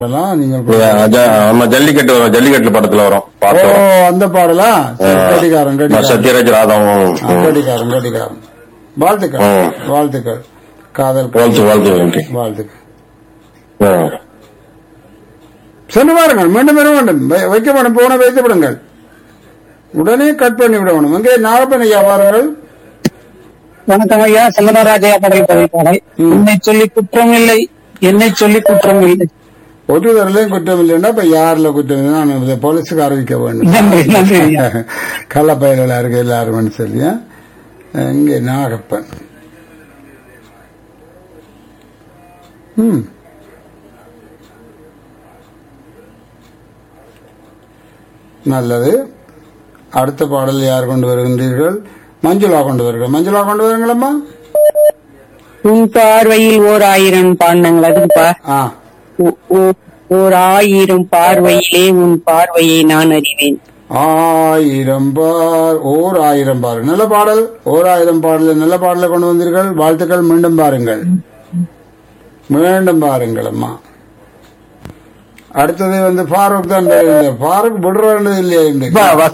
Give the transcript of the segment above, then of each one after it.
அதெல்லாம் நீங்கள் நீங்க அஜ- ஆமா ஜல்லிக்கட்டு வரும் ஜல்லிக்கட்டு படத்துல வரும் ஓ பாட்டு வரும். அந்த பாடலா சரி, கட்டிக்காரன் ஆ, கட்டிக்காரன் சத்யராஜ் ராதாவும் ஆ, கட்டிக்காரன் கட்டிக்காரன் வாழ்த்துக்கள் ம். வாழ்த்துக்கள் காதல் வாழ்த்து வாழ்த்து நன்றி வாழ்த்துக்கள் ஆ. சென்று பாருங்கள் மீண்டும் வர வேண்டும் வை- வைக்க வேண்டும் போன வைத்து விடுங்கள் உடனே கட் பண்ணி விட வேண்டும் அங்கே நாகப்பன் ஐயா பாருங்கள் வணக்கம் ஐயா சங்கரராஜயா படை பதிப்பாளர் ம். என்னை சொல்லி குற்றம் இல்லை என்னை சொல்லி குற்றம் இல்லை ஒட்டுதரிலையும் குற்றம் இல்லைன்னா இப்ப யாருல குற்றம் இல்லை நான் இதை போலீஸுக்கு அறிவிக்க வேண்டும் நன்றி நன்றி ஐயா கள்ளப்பயிர்கள் இருக்கு எல்லாரும் சொல்லி ஆ? இங்கே நாகப்பன் ம் நல்லது அடுத்த பாடல் யார் கொண்டு வருகின்றீர்கள் மஞ்சுளா கொண்டு வருகிறோம் மஞ்சுளா கொண்டு வருங்களம்மா உன் பார்வையில் ஓர் ஆயிரம் பாண்டங்கள் அதுப்பா ஆ ஓர் ஆயிரம் பார்வையிலே உன் பார்வையை நான் அறிவேன் ஆயிரம் பார் ஓர் ஆயிரம் பார் நல்ல பாடல் ஓர் ஆயிரம் பாடல் நல்ல பாடலை கொண்டு வந்தீர்கள் வாழ்த்துக்கள் மீண்டும் பாருங்கள் மீண்டும் பாருங்கள் அம்மா அடுத்தது வந்து ஃபாரூக் தான் இந்த ஃபாரூக் விடுறது இல்லையா இந்த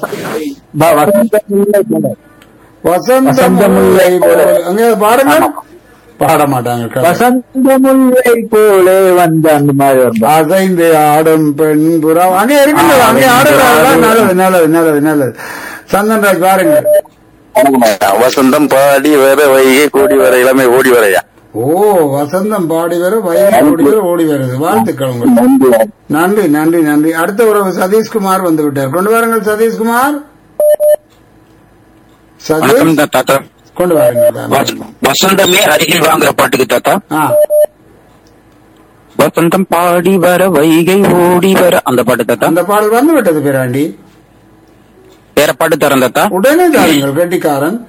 வசந்த முல்லை போல அங்க பாடுங்க பாட மாட்டாங்க வசந்தமுல்லை போல வந்த அந்த மாதிரி வரும் அசைந்து ஆடும் பெண் புறா அங்க இருக்குது அங்க ஆடுறாங்களா நல்லது நல்லது நல்லது நல்லது சந்தன்ராஜ் பாருங்க வசந்தம் பாடி வர வைகை கூடி வர இளமை ஓடி வரையா ஓ வசந்தம் பாடி வர வயது ஓடி வர ஓடி வருது வாழ்த்துக்கள் உங்களுக்கு நன்றி நன்றி நன்றி அடுத்த உறவு சதீஷ்குமார் வந்து விட்டார் கொண்டு வாருங்கள் சதீஷ்குமார் வணக்கம் சதீஷ் தாத்தா கொண்டு வாருங்கள் வச- வசந்தமே அருகில் வாங்குற பாட்டுக்கு தாத்தா ஆ வசந்தம் பாடி வர வைகை ஓடி வர அந்த பாட்டு தாத்தா அந்த பாடல் வந்து விட்டது பிராண்டி வேற பாட்டு தரேன் தாத்தா உடனே தாருங்கள் கெட்டிக்காரன்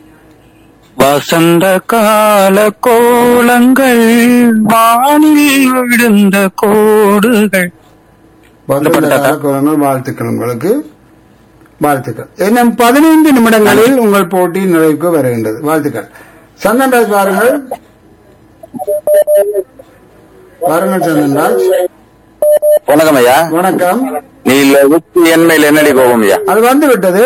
வசந்த கால கோலங்கள் வானில் விழுந்த கோடுகள் வசந்த பாட்டு தாத்தா. குரங்கள் வாழ்த்துக்கள் உங்களுக்கு வாழ்த்துக்கள் இன்னும் பதினைந்து நிமிடங்களில் உங்கள் போட்டி நிறைவுக்கு வருகின்றது வாழ்த்துக்கள் சந்தன்ராஜ் பாருங்கள் பாருங்கள் சந்தன்ராஜ் வணக்கம் ஐயா வணக்கம் நீ இல்ல உச்சி என்மையில் என்னடி கோபம் ஐயா அது வந்து விட்டது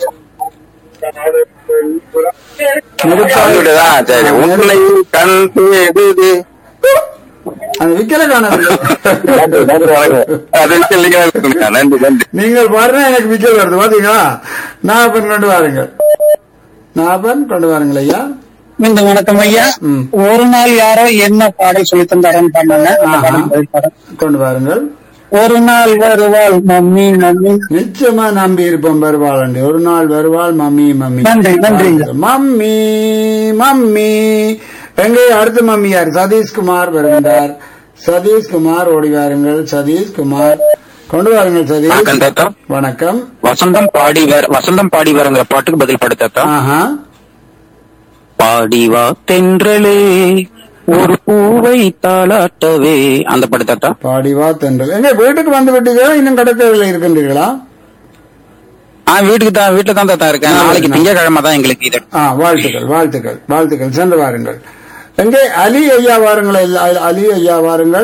வந்துட்டுதான் சரி உன்னை கண் தேடுது அது விக்கல காணவில்லை நன்றி, நன்றி, வணக்கம். அது இல்லைங்க, நன்றி நன்றி நீங்கள் பாருங்க எனக்கு விக்கல் வருது பாத்தீங்களா நாகப்பன் கொண்டு வாருங்கள் நாகப்பன் கொண்டு வாருங்கள் ஐயா இந்த வணக்கம் ஐயா ம். ஒரு நாள் யாரோ என்ன பாடல் சொல்லி தந்தாரன்னு பண்ணாங்க அந்த ஆஹா. பாடல் பதில் பாடல். கொண்டு வாருங்கள் ஒரு நாள் வருவாள் மம்மி மம்மி நிச்சயமா நம்பி இருப்போம் வருவாள் ஒரு நாள் வருவாள் மம்மி மம்மி நன்றி, நன்றிங்க. மம்மி மம்மி எங்கே அடுத்த மம்மி யார் சதீஷ்குமார் வருகின்றார் சதீஷ்குமார் ஓடி வாருங்கள் சதீஷ்குமார் கொண்டு வாருங்கள் வணக்கம் சதீஷ் தாத்தா வணக்கம் வசந்தம் பாடி வர வசந்தம் பாடி வரங்கிற பாட்டுக்கு பதில் பாடு தாத்தா ஆஹா பாடி வா தென்றலே ஒரு பூவை தாளாட்டவே அந்த பாட்டு தாத்தா பாடி வா தென்றல் எங்க வீட்டுக்கு வந்து விட்டீங்களா இன்னும் கடற்கரையில் இருக்கின்றீர்களா ஆ வீட்டுக்கு தான் வீட்டுல தான் தாத்தா இருக்கேன் நல்லது, நாளைக்கு நல்லது. திங்கக்கிழமை தான் எங்களுக்கு இது ஆ வாழ்த்துக்கள் வாழ்த்துக்கள் வாழ்த்துக்கள் சென்று வாருங்கள் எங்கே அலி ஐயா வாருங்கள் இல்ல, அ- அலி ஐயா வாருங்கள்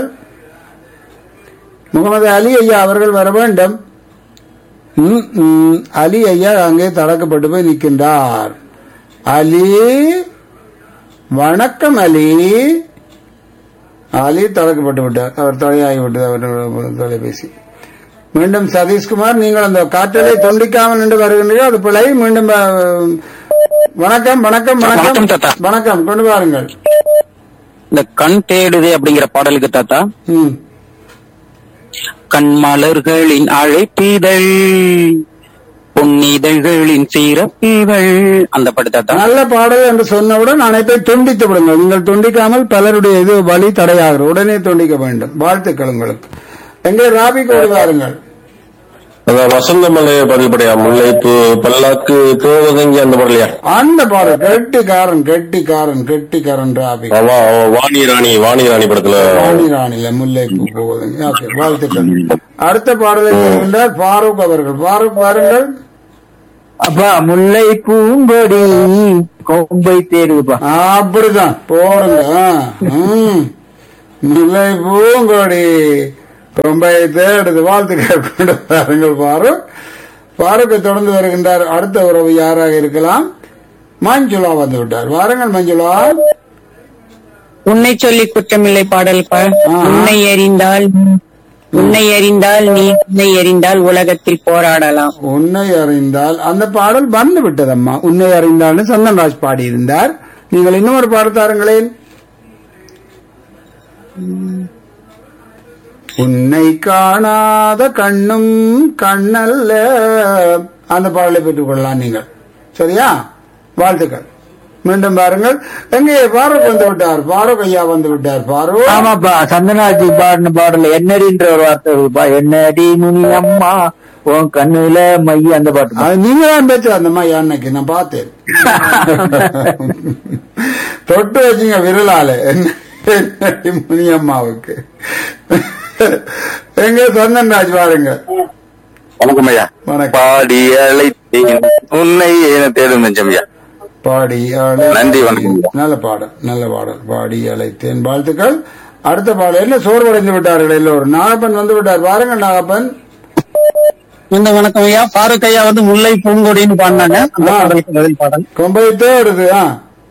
முகமது அலி ஐயா அவர்கள் வர வேண்டும் ம், ம், அலி ஐயா அங்கே தடக்கப்பட்டு போய் நிற்கின்றார் அலி வணக்கம் அலி அலி தடக்கப்பட்டு விட்டார் அவர் தொலையாகி விட்டது அவர் தொலைபேசி மீண்டும் சதீஷ்குமார் நீங்கள் அந்த காற்றலை துண்டிக்காமல் நின்று வருகின்றீர்கள் அது பிழை மீண்டும் அஹ், வணக்கம் வணக்கம் வணக்கம் வணக்கம் தாத்தா. வணக்கம் கொண்டு வாருங்கள் இந்த கண் தேடுதே அப்படிங்கிற பாடலுக்கு தாத்தா ம் கண் மலர்களின் அழைப்பிதழ் பொன்னிதழ்களின் சிறப்பிதழ் அந்த பாட்டு தாத்தா நல்ல பாடல் என்று சொன்னவுடன் அனைத்தை துண்டித்து விடுங்கள் நீங்கள் துண்டிக்காமல் பலருடைய இது வழி தடையாகிறது உடனே துண்டிக்க வேண்டும் வாழ்த்துக்கள் உங்களுக்கு எங்கே ராபி கொண்டு வாருங்கள் அதான் வசந்த மலையை பதில்படையா முல்லைப்பு பல்லாக்கு தோவதங்கி அந்த பாடலையா அந்த பாடல் கெட்டிக்காரன் கெட்டிக்காரன் கெட்டிக்காரன் ராபி ஆமா வாணி ராணி வாணி ராணி படத்துல ராணி ராணில முல்லை பூ போகுதுங்க ஓகே வாழ்த்துக்கள் அடுத்த பாடலை சொல்கின்றார் ஃபாரூக் அவர்கள் ஃபாரூக் வாருங்கள் அப்பா முல்லை பூங்கொடி கொம்பை தேடுப்பா அப்படிதான் போடுங்க ஆ, ம். முல்லை பூங்கொடி ரொம்ப தேடுது வாழ்த்துக்கள் கொண்டு வாருங்கள் பாரு பாருக்கை தொடர்ந்து வருகின்றார் அடுத்த உறவு யாராக இருக்கலாம் மஞ்சுளா வந்து விட்டார் வாருங்கள் மஞ்சுளா உன்னை சொல்லி குற்றமில்லை பாடல் பா ஆ. உன்னை அறிந்தால் உன்னை அறிந்தால் நீ உன்னை அறிந்தால் உலகத்தில் போராடலாம் உன்னை அறிந்தால் அந்த பாடல் வந்து விட்டதம்மா உன்னை அறிந்தால்னு சந்தன்ராஜ் பாடியிருந்தார் நீங்கள் இன்னும் ஒரு பாடல் தாருங்களேன் உன்னை காணாத கண்ணும் கண்ணல்ல அந்த பாடலை பெற்றுக் கொள்ளலாம் நீங்கள் சரியா வாழ்த்துக்கள் மீண்டும் பாருங்கள் எங்கே பாரூக் வந்து விட்டார் பாரூக் ஐயா வந்து விட்டார் பாரூக் ஆமாப்பா சந்தனாஜி பாடின பாடல என்னடின்ற ஒரு வார்த்தை இருக்குப்பா என்னடி முனி அம்மா உன் கண்ணுல மைய அந்த பாட்டு அது நீங்க தான் பேச்சு அந்த மாதிரி அன்னைக்கு நான் பார்த்தேன் தொட்டு வச்சீங்க விரலால என்ன முனியம்மாவுக்கு எங்க சொந்தன்ராஜ் பாருங்க வணக்கம் ஐயா வணக்கம் பாடி அழைத்தேன் உன்னை என தேடும் நெஞ்சம் ஐயா பாடி அழை நன்றி வணக்கம் நல்ல பாடல் நல்ல பாடல் பாடி அழைத்தேன் வாழ்த்துக்கள் அடுத்த பாடல் என்ன சோர்வடைந்து விட்டார்கள் எல்லோரும் நாகப்பன் வந்து விட்டார் பாருங்கள் நாகப்பன் இந்த வணக்கம் ஐயா பாருக் ஐயா வந்து முல்லை பூங்கொடின்னு பாடினாங்க அந்த ஆ. பாடலுக்கு பதில் பாடல் கொம்பைத்தே வருது ஆ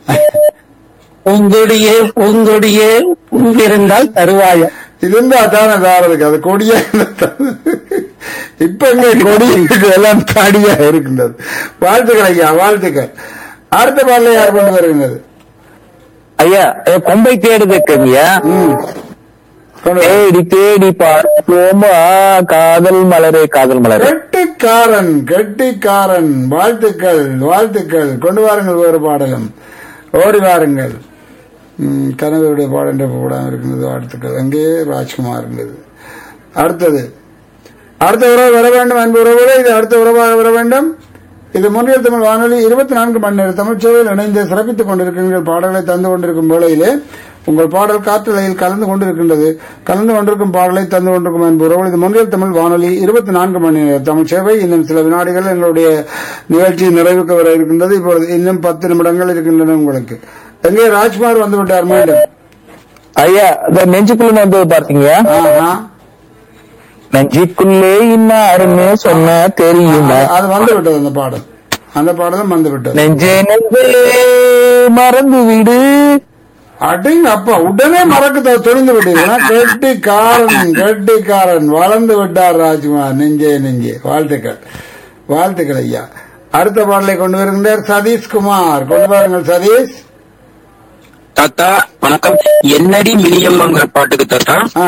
பூங்கொடியே பூங்கொடியே பூங்கிருந்தால் தருவாய இருந்தா தானே தாரதுக்கு அது கொடியா இருந்தா இப்ப எங்க கொடி இருக்கு எல்லாம் தாடியா இருக்கின்றது வாழ்த்துக்கள் ஐயா வாழ்த்துக்கள் அடுத்த பாடல யார் கொண்டு வருகின்றது ஐயா ஏ, கொம்பை தேடுதுக்கு ஐயா ம். கொண்டு வா. தேடி தேடி பார்ப்போமா காதல் மலரே காதல் மலரே கெட்டிக்காரன் கெட்டிக்காரன் வாழ்த்துக்கள் வாழ்த்துக்கள் கொண்டு வாருங்கள் வேறு பாடலும் ஓடி வாருங்கள் ம், கனவுடைய பாடல் போடாம இருக்கின்றது வாழ்த்துக்கள் அங்கே ராஜ்குமார் இருந்தது அடுத்தது அடுத்த உறவு வர வேண்டும் அன்பு உறவுகளே இது அடுத்த உறவாக வர வேண்டும் இது முன்னில் தமிழ் வானொலி இருபத்தி நான்கு மணி நேர தமிழ் சேவையில் இணைந்து சிறப்பித்துக் கொண்டிருக்கின்ற பாடல்களை தந்து கொண்டிருக்கும் வேளையிலே உங்கள் பாடல் காற்றலையில் கலந்து கொண்டிருக்கின்றது கலந்து கொண்டிருக்கும் பாடலை தந்து கொண்டிருக்கும் அன்பு உறவுகள் இது முன்னில் தமிழ் வானொலி இருபத்தி நான்கு மணி நேர தமிழ் சேவை இன்னும் சில வினாடிகள் எங்களுடைய நிகழ்ச்சி நிறைவுக்கு வர இருக்கின்றது இப்பொழுது இன்னும் பத்து நிமிடங்கள் இருக்கின்றன உங்களுக்கு எங்கே ராஜ்குமார் வந்து விட்டார் மீண்டும் ஐயா இந்த நெஞ்சுக்குள்ள வந்து பார்த்தீங்க ஆஹா. நெஞ்சுக்குள்ளே இன்னாருன்னு சொன்ன தெரியுமா அது வந்து விட்டது அந்த பாடல் அந்த பாடலும் வந்து விட்டது நெஞ்சே நெஞ்சே மறந்து விடு அடிங்க அப்பா உடனே மறக்க துணிந்து விட்டீங்கன்னா கெட்டிக்காரன் கெட்டிக்காரன் வளர்ந்து விட்டார் ராஜ்குமார் நெஞ்சே நெஞ்சே வாழ்த்துக்கள் வாழ்த்துக்கள் ஐயா அடுத்த பாடலை கொண்டு வருகின்றார் சதீஷ்குமார் கொண்டு வாருங்கள் சதீஷ் தாத்தா வணக்கம் என்னடி மினியம்ங்கிற பாட்டுக்கு தாத்தா ஆ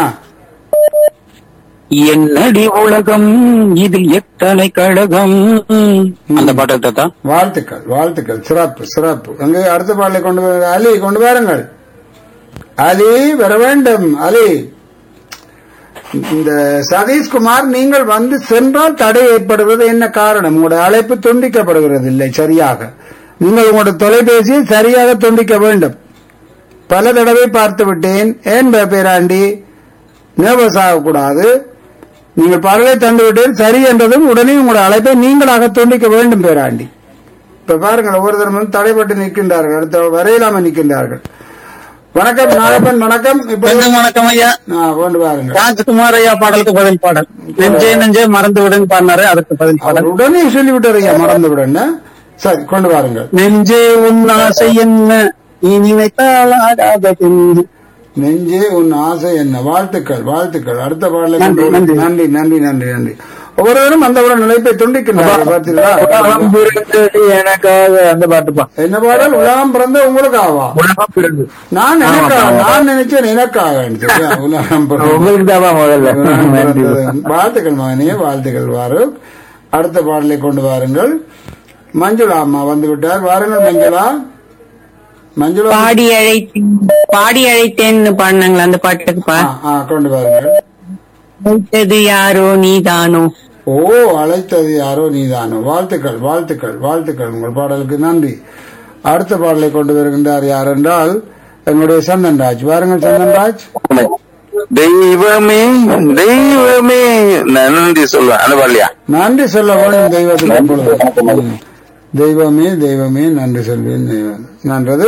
என்னடி உலகம் இதில் எத்தனை கழகம் அந்த பாட்டு தாத்தா வாழ்த்துக்கள் வாழ்த்துக்கள் சிறப்பு சிறப்பு அங்கே அடுத்த பாடலை கொண்டு வர அலி கொண்டு வாருங்கள் அலி வர வேண்டும் அலி இந்த சதீஷ்குமார் நீங்கள் வந்து சென்றால் தடை ஏற்படுவது என்ன காரணம் உங்களுடைய அழைப்பு துண்டிக்கப்படுகிறது இல்லை சரியாக நீங்கள் உங்களுடைய தொலைபேசியை சரியாக துண்டிக்க வேண்டும் பல தடவை பார்த்து விட்டேன் ஏன் பே- பேராண்டி நேபஸ் ஆகக்கூடாது நீங்கள் பரலை தந்து விட்டீர்கள் சரி என்றதும் உடனே உங்களுடைய அழைப்பை நீங்களாக துண்டிக்க வேண்டும் பேராண்டி இப்ப பாருங்கள் ஒவ்வொருத்தரும் வந்து தடைப்பட்டு நிற்கின்றார்கள் அடுத்த வரையிலாம நிற்கின்றார்கள் வணக்கம் நாகப்பன் வணக்கம் இப்ப கொஞ்சம் வணக்கம் ஐயா ஆ, கொண்டு பாருங்க ராஜ்குமார் ஐயா பாடலுக்கு பதில் பாடல் நெஞ்சே நெஞ்சே மறந்து விடுன்னு பாடினாரு அதுக்கு பதில் பாடல் அவர் உடனே சொல்லிவிட்டார் ஐயா மறந்து விட சரி கொண்டு வாருங்கள் நெஞ்சே உன் ஆசை என்ன நீ நினைத்தால் ஆகாத பின்பு நெஞ்சே உன் ஆசை என்ன வாழ்த்துக்கள் வாழ்த்துக்கள் அடுத்த பாடலை நன்றி, கொண்டு நன்றி. நன்றி நன்றி நன்றி நன்றி ஒவ்வொருவரும் அந்த ஒரு நிலைப்பை துண்டிக்கின்றார்கள் பார்த்தீங்களா உலகம் பிறந்தது எனக்காக அந்த பாட்டுப்பா என்ன பாடல் உலகம் பிறந்த உங்களுக்கு ஆவா உலகம் பிறந்தது நான் எனக்காக நான் நினைச்சேன் எனக்காக சரியா? உலகம் பிறந்த உங்களுக்கு தான் முதல்ல நன்றி வாழ்த்துக்கள் மகனே வாழ்த்துக்கள் வாரு அடுத்த பாடலை கொண்டு வாருங்கள் மஞ்சுளா அம்மா வந்து விட்டார் வாருங்கள் மஞ்சுளா மஞ்சுளா பாடி அழைத்தேன் பாடி அழைத்தேன்னு பாடினாங்களா அந்த பாட்டுக்கு பா ஆ, ஆ, கொண்டு வாருங்கள் அழைத்தது யாரோ நீதானோ ஓ அழைத்தது யாரோ நீதானோ வாழ்த்துக்கள் வாழ்த்துக்கள் வாழ்த்துக்கள் உங்கள் பாடலுக்கு நன்றி அடுத்த பாடலை கொண்டு வருகின்றார் யார் என்றால் எங்களுடைய சந்தன்ராஜ் வாருங்கள் சந்தன்ராஜ் தெய்வமே தெய்வமே நன்றி சொல்லுவேன் அனுபவலையா நன்றி சொல்ல வேண்டும் தெய்வத்துக்கு எப்பொழுது ம். தெய்வமே தெய்வமே நன்றி சொல்வேன் தெய்வம் நன்றது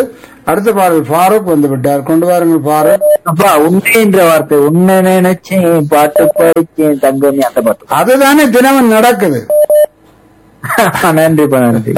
அடுத்த பாடல் ஃபாரூக் வந்து விட்டார் கொண்டு வாருங்கள் ஃபாரூக் அப்பா உண்மைன்ற வார்த்தை உன்னை நினைச்சேன் பாட்டு படிச்சேன் தங்கமே அந்த பாட்டு அதுதானே தினமும் நடக்குது நன்றிப்பா நன்றி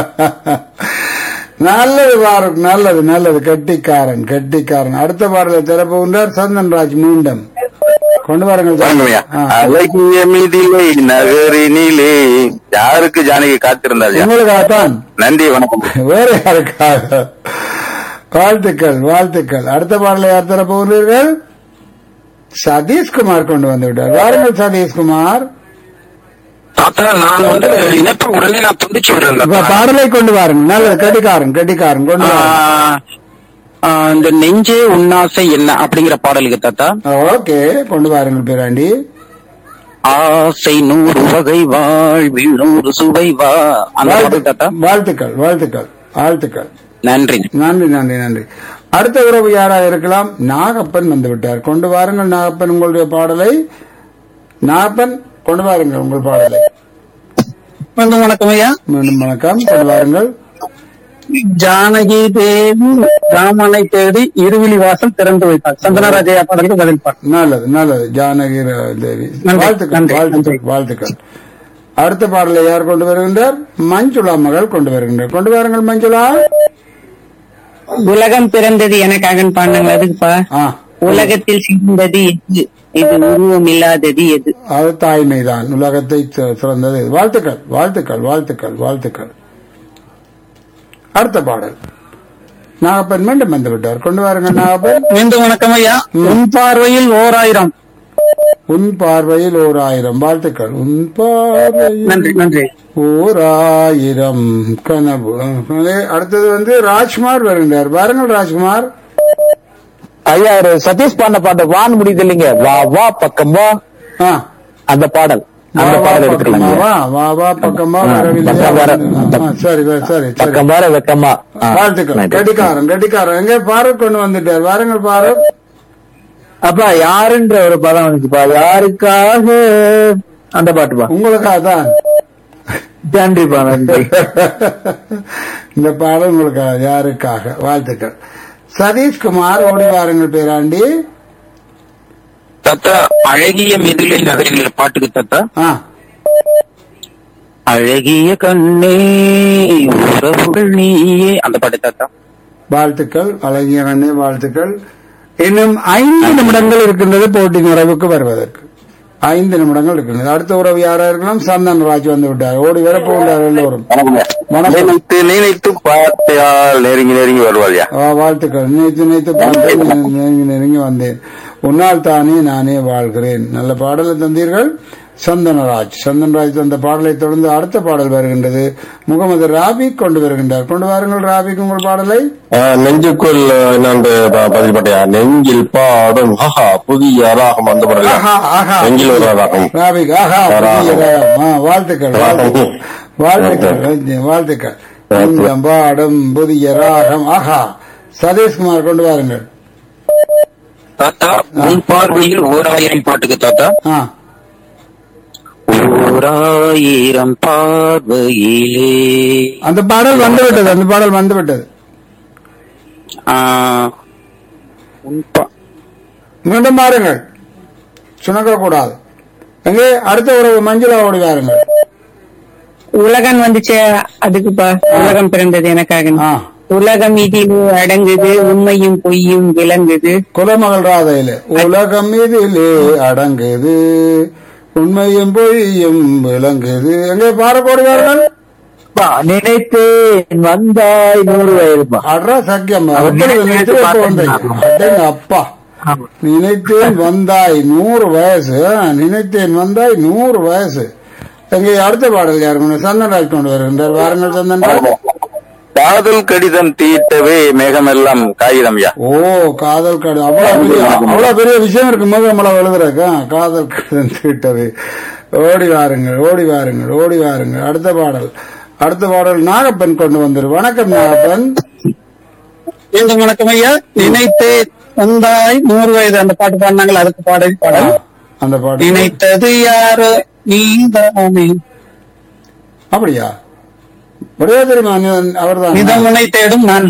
நல்லது பாரத் நல்லது நல்லது கெட்டிக்காரன் கெட்டிக்காரன் அடுத்த பாடலை திறப்புகின்றார் சந்தன்ராஜ் மீண்டும் கொண்டு வாருங்கள் வணக்கம்யா ஆ. அழகிய மிதிலை நகரினிலே யாருக்கு ஜானகி காத்திருந்தாள் உங்களுக்காகத்தான் நன்றி வணக்கம் வேற யாருக்காக வாழ்த்துக்கள் வாழ்த்துக்கள் அடுத்த பாடலை யார் திறப்புகிறீர்கள் சதீஷ்குமார் கொண்டு வந்து விட்டார் வாருங்கள் சதீஷ்குமார் தாத்தா நான் வந்து இணைப்பு உடனே நான் துண்டிச்சு இப்ப பாடலை கொண்டு வாருங்கள் நல்லது கெட்டிக்காரன் கெட்டிக்காரன் கொண்டு வாருங்கள் இந்த நெஞ்சே உன்னாசை என்ன அப்படிங்கிற பாடலுக்கு தாத்தா ஓகே கொண்டு வாருங்கள் பேராண்டி ஆசை நூறு வகை வாழ்வில் நூறு சுவை வா அந்த பாடல் தாத்தா வாழ்த்துக்கள் வாழ்த்துக்கள் வாழ்த்துக்கள் நன்றி நன்றி நன்றி நன்றி அடுத்த உறவு யாராக இருக்கலாம் நாகப்பன் வந்து விட்டார் கொண்டு வாருங்கள் நாகப்பன் உங்களுடைய பாடலை நாகப்பன் கொண்டு வாருங்கள் உங்கள் பாடலை மீண்டும் வணக்கம் ஐயா மீண்டும் வணக்கம் கொண்டு வாருங்கள் ஜானகி தேவி ராமனை தேடி இருவிழி வாசல் திறந்து வைத்தார் சந்தனராஜயா பாடலுக்கு பதில் பாட்டு நல்லது நல்லது ஜானகி ர- தேவி நன்றி, வாழ்த்துக்கள் நன்றி, வாழ்த்துக்கள் வாழ்த்துக்கள் அடுத்த பாடலை யார் கொண்டு வருகின்றார் மஞ்சுளா மகள் கொண்டு வருகின்றார் கொண்டு வாருங்கள் மஞ்சுளா உலகம் பிறந்தது எனக்காக பாடினாங்க அதுக்குப்பா ஆ உலகத்தில் சிறந்தது எது இது உருவம் இல்லாதது எது அது தாய்மைதான் உலகத்தை சி- சிறந்தது வாழ்த்துக்கள் வாழ்த்துக்கள் வாழ்த்துக்கள் வாழ்த்துக்கள் அடுத்த பாடல் நாகப்பன் மீண்டும் வந்து விட்டார் கொண்டு வாருங்க நாகப்பன் மீண்டும் வணக்கம் ஐயா உன் பார்வையில் ஓர் ஆயிரம் உன் பார்வையில் ஓர் ஆயிரம் வாழ்த்துக்கள் உன் பார்வையில் நன்றி நன்றி ஓர் ஆயிரம் கனவு அதே அடுத்தது வந்து ராஜ்குமார் வருகின்றார் வாருங்கள் ராஜ்குமார் ஐயா ஒரு சதீஷ் பாடின பாட்டு வான் முடியுது இல்லைங்க வா வா பக்கம் வா ஆ அந்த பாடல் அந்த வா, வா, பாடல் பக்கமா எடுத்துக்கலாங்க வா வா வா பக்கமா ஆ, வரவில்லையா? பக்கம் வர. ஆ, சரி சரி சரி பக்கம் வர வெக்கமா ஆ, வாழ்த்துக்கள் நன்றி. கட்டிக்காரன் கட்டிக்காரன் எங்க பாரூக் கொண்டு வந்துட்டார் வாருங்கள் பாரூக் அப்பா யாருன்ற ஒரு பதம் வந்துச்சுப்பா யாருக்காக அந்த பாட்டுப்பா உங்களுக்காக தான் நன்றிப்பா நன்றி இந்த பாடம் உங்களுக்காக யாருக்காக வாழ்த்துக்கள் சதீஷ்குமார் ஓடி வாருங்கள் பேராண்டி தத்தா அழகிய மிதிலை நகரில் பாட்டுக்கு தத்தா ஆ அழகிய கண்ணே உறவுகள் நீயே அந்த பாட்டு தாத்தா வாழ்த்துக்கள் அழகிய கண்ணே வாழ்த்துக்கள் இன்னும் ஐந்து நிமிடங்கள் இருக்கின்றது போட்டி நிறைவுக்கு வருவதற்கு ஐந்து நிமிடங்கள் இருக்கின்றது அடுத்த உறவு யாரா இருக்கலாம் சந்தன் ராஜ் வந்து விட்டார் ஓடி வர போகின்றார் எல்லோரும் வணக்கம். நினைத்து நினைத்து பார்த்தால் நெருங்கி நெருங்கி வருவாள்யா ஆ, வாழ்த்துக்கள் நினைத்து நினைத்து பார்த்தேன் நெருங்கி நெருங்கி வந்தேன் உன்னால் தானே நானே வாழ்கிறேன் நல்ல பாடலை தந்தீர்கள் சந்தனராஜ் சந்தனராஜ் தந்த பாடலை தொடர்ந்து அடுத்த பாடல் வருகின்றது முகமது ராபி கொண்டு வருகின்றார் கொண்டு வாருங்கள் ராபிக் உங்கள் பாடலை ஆ, நெஞ்சுக்குள் என்னன்னு ப- பதில் பட்டையா நெஞ்சில் பாடும் ஹஹா புதிய ராகம் அந்த பாடல் ஆஹா ஆஹா நெஞ்சில் ஒரு ராகம் ராபிக் ஆஹா புதிய ராகம். ஆ, வாழ்த்துக்கள் வாழ்த்துக்கள் வாழ்த்துக்கள் வாழ்த்துக்கள் நெஞ்சம் பாடும் புதிய ராகம் ஆஹா சதீஷ்குமார் கொண்டு வாருங்கள் தாத்தா உன் பார்வையில் ஓர் ஆயிரம் பாட்டுக்கு தாத்தா ஆ ஓர் ஆயிரம் பார்வையிலே அந்த பாடல் வந்துவிட்டது அந்த பாடல் வந்துவிட்டது ஆ, உன் பா- மீண்டும் பாருங்கள் சுணக்க கூடாது எங்கே அடுத்த ஒரு மஞ்சுளா ஓடி வாருங்கள் உலகம் வந்துச்சு அதுக்குப்பா உலகம் பிறந்தது எனக்காக ஆ உலகம் இதில் அடங்குது உண்மையும் பொய்யும் விளங்குது குலமகள் ராதையில உலகம் இதிலே அடங்குது உண்மையும் பொய்யும் விளங்குது எங்கே பாரக்கோடி வாருங்கள் அப்பா, நினைத்தேன் வந்தாய் நூறு வயதுப்பா அட்ரா சக்கியம் அப்படி நினைத்து இப்ப வந்தீங்க. அடேங்க அப்பா நினைத்தேன் வந்தாய் நூறு வயசு ஆ, நினைத்தேன் வந்தாய் நூறு வயசு எங்கே அடுத்த பாடல் யாருங்க சந்தன்ராஜ் கொண்டு வருகின்றார் வாருங்கள் சந்தன்ராஜ் காதல் கடிதம் தீட்டவே மேகமெல்லாம் காகிதம்யா ஓ காதல் கடு அவ்வளவு பெரிய அவ்வளவு பெரிய விஷயம் இருக்கு முகமளவு எழுதுறக்கா காதல் கடிதம் தீட்டது ஓடி வாருங்கள் ஓடி வாருங்கள் ஓடி வாருங்கள் அடுத்த பாடல் அடுத்த பாடல் நாகப்பன் கொண்டு வந்துரு வணக்கம் நாகப்பன் மீண்டும் வணக்கம் ஐயா நினைத்தே வந்தாய் நூறு வயது அந்த பாட்டு பாடினாங்களா அதுக்கு பாடல் பாடல் அந்த பாடல் நினைத்தது யாரு நீதானே அப்படியா ஒரே தெரியுமா அவர் தான் நிதமுனை தேடும் நான் தானே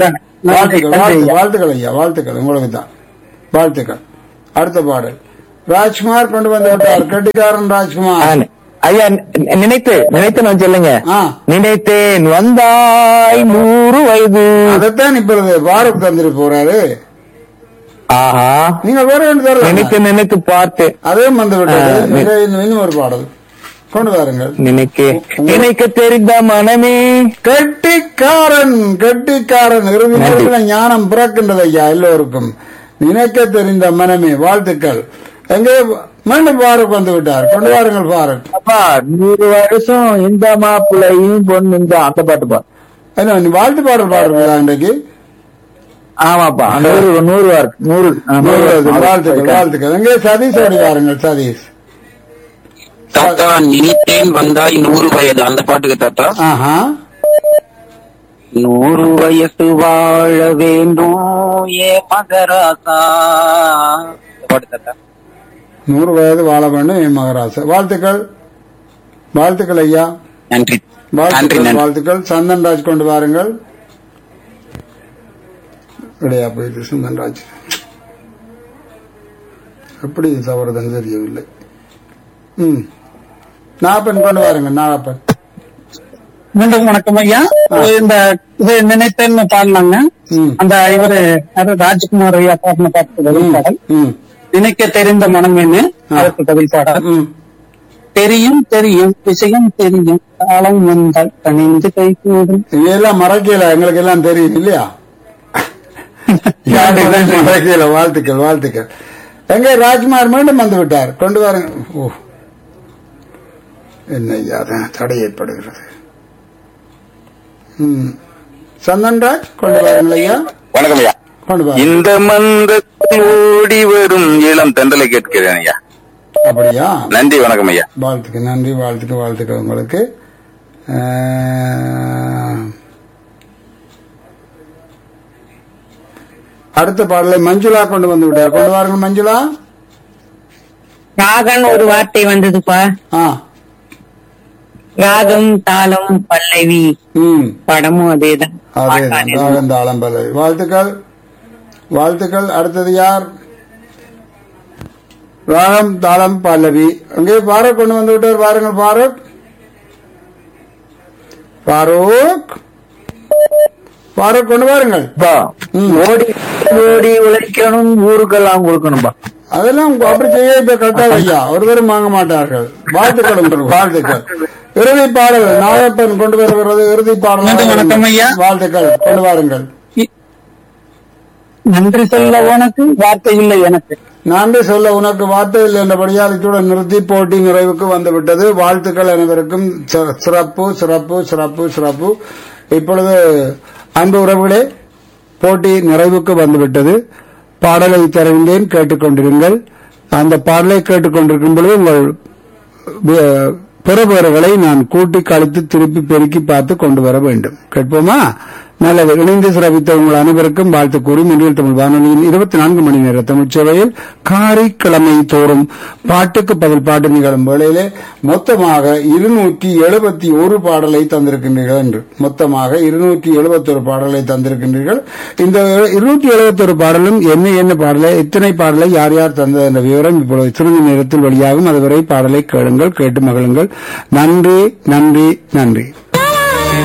வாழ்த்துக்கள் நன்றி வாழ்த்து- ஐயா. வாழ்த்துக்கள் ஐயா வாழ்த்துக்கள் உங்களுக்கு தான் வாழ்த்துக்கள் அடுத்த பாடல் ராஜ்குமார் கொண்டு வந்து விட்டார் கட்டிக்காரன் ராஜ்குமார் ஐயா நி- நினைத்து நினைத்து நான் சொல்லுங்க ஆ. நினைத்தேன் வந்தாய் நூறு வயது அதைத்தான் இப்பொழுது பாரத் தந்துட்டு போறாரு ஆஹா நீங்க வேற ஒன்று தரலாம் நினைத்து நினைத்து பார்த்து அதையும் வந்து விட்டது ஆ, இங்க இன்னும் இன்னும் ஒரு பாடல் கொண்டு வாருங்கள் நினைக்க நினைக்க தெரிந்த மனமே கெட்டிக்காரன் கெட்டிக்காரன் இறுதி நன்றி. நேரத்தில் ஞானம் பிறக்கின்றது ஐயா எல்லோருக்கும் நினைக்க தெரிந்த மனமே வாழ்த்துக்கள் எங்கே மீண்டும் பாரக் வந்து விட்டார் கொண்டு வாருங்கள் பாரக் அப்பா நூறு வருஷம் இந்த மாப்பிள்ளையும் பொண்ணு இந்த அந்த பாட்டு பா என்ன நீ வாழ்த்து பாடல் பாடுறீங்களா இன்றைக்கு ஆமாப்பா நூறு நூறு வார் நூறு ஆ, நூறு வாழ்த்துக்கள் வார். வாழ்த்துக்கள் வாழ்த்துக்கள் எங்கே சதீஷ் ஓடி வாருங்கள் சதீஷ் தாத்தா நினைத்தேன் வந்தாய் நூறு வயது அந்த பாட்டுக்கு தாத்தா ஆஹா நூறு வயசு வாழ வேண்டும் ஏ மகராசா இந்த பாட்டு தாத்தா நூறு வயது வாழ வேண்டும் என் மகராச வாழ்த்துக்கள் வாழ்த்துக்கள் ஐயா நன்றி நன்றி வாழ்த்துக்கள் நன்றி வாழ்த்துக்கள் சந்தன்ராஜ் கொண்டு வாருங்கள் இடையா போயிட்டு சந்தன்ராஜ் எப்படி தவறுதல் தெரியவில்லை ம் நாகப்பன் கொண்டு வாருங்க நாகப்பன் மீண்டும் வணக்கம் ஐயா இந்த இது நினைத்தேன்னு பாடினாங்க ம். அந்த இவரு யாரு ராஜ்குமார் ஐயா பாடின பாட்டு பதில் பாடல் ம் நினைக்க தெரிந்த மனமேன்னு அதற்கு பதில் பாடல் ம் தெரியும் தெரியும் விஷயம் தெரியும் காலம் வந்தால் கணிந்து கை கூடும் இதெல்லாம் மறக்கல எங்களுக்கு எல்லாம் தெரியும் இல்லையா யாருக்கும் மறக்கல வாழ்த்துக்கள் வாழ்த்துக்கள் எங்க ராஜ்குமார் மீண்டும் வந்து விட்டார் கொண்டு வாருங்க ஓ என்ன ஐயா, அதான் தடை ஏற்படுகிறது ம் சந்தன்ராஜ் கொண்டு வாருங்கள் ஐயா வணக்கம் ஐயா கொண்டு வாருங்க இந்த மந்தத்தில் ஓடி வரும் இளம் தென்றலை கேட்கிறேன் ஐயா அப்படியா நன்றி வணக்கம் ஐயா வாழ்த்துக்கள் நன்றி வாழ்த்துக்கள் வாழ்த்துக்கள் உங்களுக்கு அஹ், அடுத்த பாடலை மஞ்சுளா கொண்டு வந்து விட்டார் கொண்டு வாருங்கள் மஞ்சுளா ராகன் ஒரு வார்த்தை வந்ததுப்பா ஆ ராகம் தாளம் பல்லவி ம் படமும் அதேதான் அதே ராகம் தாளம் பல்லவி வாழ்த்துக்கள் வாழ்த்துக்கள் அடுத்தது யார் ராகம் தாளம் பல்லவி அங்கே பாரக் கொண்டு வந்து விட்டார் பாருங்கள் பாரக் பாரூக் பாரக் கொண்டு வாருங்கள் அப்பா, ஓடி ஓடி உழைக்கணும் ஊருக்கெல்லாம் கொடுக்கணும்பா அதெல்லாம் உங்க அப்படி செய்ய இப்ப கரெக்டா ஐயா ஒருவரும் வாங்க மாட்டார்கள் வாழ்த்துக்கள் உங்களுக்கு, வாழ்த்துக்கள் இறுதி பாடல் நாகப்பன் கொண்டு வருகிறது இறுதி மீண்டும் வணக்கம் பாடல் ஐயா. வாழ்த்துக்கள் கொண்டு வாருங்கள் நன்றி சொல்ல உனக்கு வார்த்தை இல்லை எனக்கு நன்றி சொல்ல உனக்கு வார்த்தை இல்லை என்றபடியால் இத்துடன் நிறுத்தி போட்டி நிறைவுக்கு வந்துவிட்டது வாழ்த்துக்கள் அனைவருக்கும் சி- சிறப்பு சிறப்பு சிறப்பு சிறப்பு இப்பொழுது அன்பு உறவுகளே போட்டி நிறைவுக்கு வந்துவிட்டது பாடலை தருகின்றேன் கேட்டுக்கொண்டிருங்கள் அந்த பாடலை கேட்டுக்கொண்டிருக்கும் பொழுது உங்கள் வி- பெறுபவர்களை நான் கூட்டி கழித்து திருப்பி பெருக்கி பார்த்து கொண்டு வர வேண்டும் கேட்போமா நல்லது இணைந்து சிறப்பித்த உங்கள் அனைவருக்கும் வாழ்த்து கூறி முன்னில் தமிழ் வானொலியின் இருபத்தி நான்கு மணி நேர தமிழ் சேவையில் காரைக்கிழமை தோறும் பாட்டுக்கு பதில் பாட்டு நிகழும் வேளையிலே மொத்தமாக இருநூற்றி எழுபத்தி ஒரு பாடலை தந்திருக்கின்றீர்கள் என்று மொத்தமாக இருநூற்றி எழுபத்தொரு பாடலை தந்திருக்கின்றீர்கள் இந்த இருநூற்றி எழுபத்தொரு பாடலும் என்ன என்ன பாடலை எத்தனை பாடலை யார் யார் தந்தது என்ற விவரம் இப்பொழுது சிறிது நேரத்தில் வெளியாகும் அதுவரை பாடலை கேளுங்கள் கேட்டு மகிழுங்கள் நன்றி நன்றி நன்றி